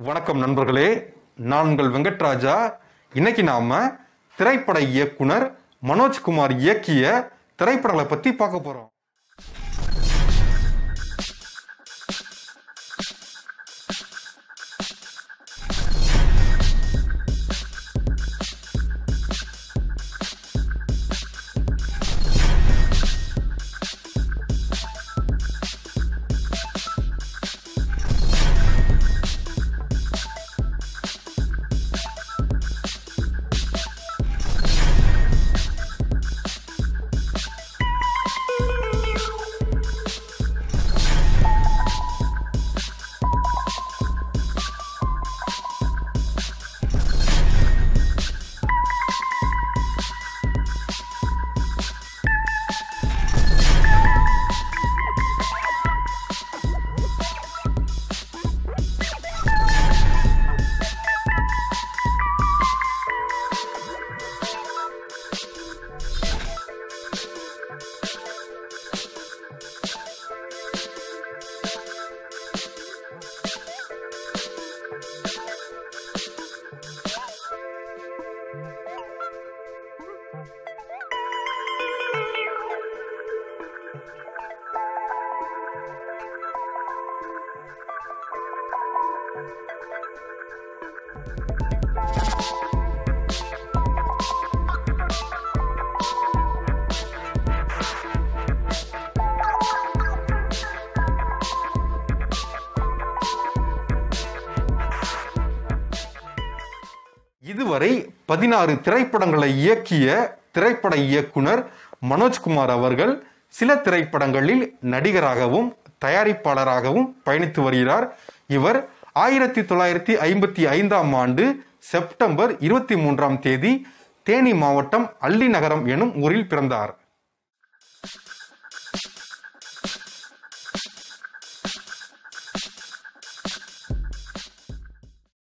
வணக்கம் நண்பர்களே நான் உங்கள் வெங்கட்ராஜா இன்னைக்கு நாம திரைப்பட இயக்குனர் மனோஜ்குமார் இயக்கிய திரைப்படங்களை பத்தி பார்க்க போறோம் இதுவரை பதினாறு திரைப்படங்களை இயக்கிய திரைப்பட இயக்குனர் மனோஜ்குமார் அவர்கள் சில திரைப்படங்களில் நடிகராகவும் தயாரிப்பாளராகவும் பயணித்து வருகிறார் இவர் ஆயிரத்தி தொள்ளாயிரத்தி ஐம்பத்தி ஐந்தாம் ஆண்டு செப்டம்பர் இருபத்தி மூன்றாம் தேதி தேனி மாவட்டம் அள்ளி நகரம் எனும் ஊரில் பிறந்தார்